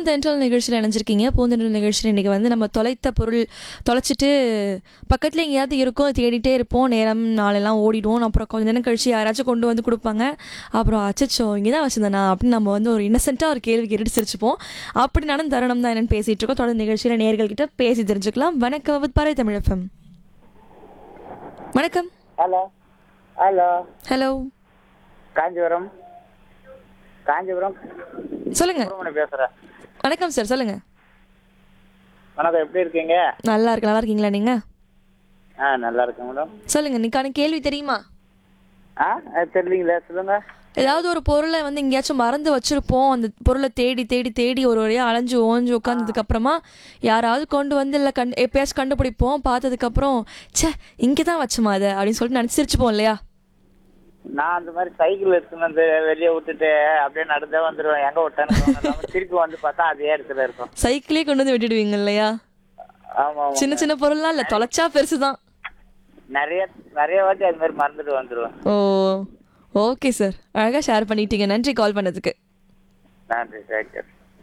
பூந்தென்றல் நிகழ்ச்சியில் இணைஞ்சிருக்கீங்க பூந்தென்றல் நிகழ்ச்சியில் இன்றைக்கி வந்து நம்ம தொலைத்த பொருள் தொலைச்சிட்டு பக்கத்தில் எங்கேயாவது இருக்கும் தேடிட்டே இருப்போம் நேரம் நாளெல்லாம் ஓடிடுவோம் அப்புறம் கொஞ்ச நேரம் கழிச்சு யாராச்சும் கொண்டு வந்து கொடுப்பாங்க அப்புறம் அச்சச்சோ இங்கே தான் வச்சிருந்தேனா அப்படின்னு நம்ம வந்து ஒரு இன்னசென்ட்டாக ஒரு கேள்வி கேட்டுட்டு சிரிச்சுப்போம் அப்படி நடந்த தருணம் தான் என்னன்னு பேசிகிட்டு இருக்கோம் தொடர்ந்து நிகழ்ச்சியில் நேர்கள்கிட்ட பேசி தெரிஞ்சுக்கலாம் வணக்கம் வித் பாரதி தமிழ் FM. வணக்கம் hello hello hello Kanchipuram Kanchipuram சொல்லுங்கள் சுப்பிரமணி பேசுகிறேன் வணக்கம் சார் சொல்லுங்கள் வணக்கம் எப்படி இருக்கீங்க நல்லா இருக்கு நல்லா இருக்கீங்களா நீங்கள் ஆ நல்லா இருக்கேன் மேடம் சொல்லுங்கள் இன்னைக்கான கேள்வி தெரியுமா ஆ அது தெரியலீங்களே சொல்லுங்க ஏதாவது ஒரு பொருளை வந்து எங்கேயாச்சும் மறந்து வச்சிருப்போம் அந்த பொருளை தேடி தேடி தேடி ஒரு வழியாக அலைஞ்சு ஓஞ்சு உட்காந்ததுக்கு அப்புறமா யாராவது கொண்டு வந்து இல்லை கண் எப்பயாச்சும் கண்டுபிடிப்போம் பார்த்ததுக்கப்புறம் ச்சே இங்கே தான் வச்சோமா அதை அப்படின்னு சொல்லிட்டு நினச்சி சிரிச்சுப்போம் இல்லையா நான் அந்த மாதிரி சைக்கிள் எடுத்துன்னு வந்து வெளியே விட்டுட்டு அப்படியே நடந்தே வந்துடுவேன் எங்கே விட்டேன்னு திருப்பி வந்து பார்த்தா அதே இடத்துல இருக்கும் சைக்கிளே கொண்டு வந்து விட்டுடுவீங்க இல்லையா ஆமாம் ஆமாம் சின்ன சின்ன பொருள்லாம் இல்லை தொலைச்சா பெருசு தான் நிறைய நிறைய வாட்டி அது மாதிரி மறந்துட்டு வந்துடுவேன் ஓ ஓகே சார் அழகாக ஷேர் பண்ணிட்டீங்க நன்றி கால் பண்ணதுக்கு நன்றி தேங்க்யூ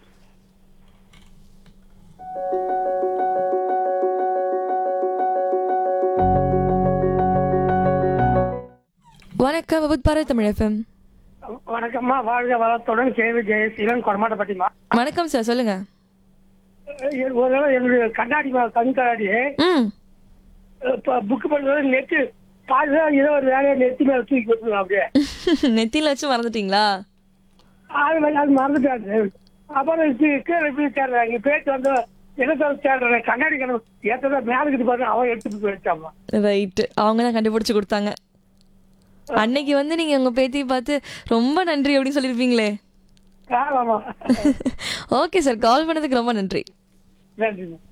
வணக்கம் விபத் பாரத் தமிழ் எஃப்எம் வணக்கம்மா வாழ்க வளத்துடன் கேவி ஜெயசீலன் கொடமாட்டப்பட்டிமா வணக்கம் சார் சொல்லுங்க ஒரு தடவை என்னுடைய கண்ணாடி மா- கண் கண்ணாடி ம் புக் பண்ணுறது நெட்டு பாதுதான் ஏதோ ஒரு வேலையை நெத்தி மேல தூக்கி கொடுத்துருவோம் அப்படியே நெத்தியில் வச்சு மறந்துட்டீங்களா அது மாதிரி அது மறந்துட்டாரு அப்புறம் இது கீழே எப்படி தேடுறாங்க பேச்சு வந்து என்ன சொல்ல தேடுறேன் கண்ணாடி கண்ணு ஏற்றதா மேலுக்கு பாருங்க அவன் எடுத்துட்டு போயிட்டாமா ரைட்டு அவங்க தான் கண்டுபிடிச்சு கொடுத்தாங்க அன்னைக்கு வந்து நீங்கள் உங்கள் பேத்தியை பார்த்து ரொம்ப நன்றி அப்படின்னு சொல்லியிருப்பீங்களே ஆமாம் ஓகே சார் கால் பண்ணதுக்கு ரொம்ப நன்றி நன்றி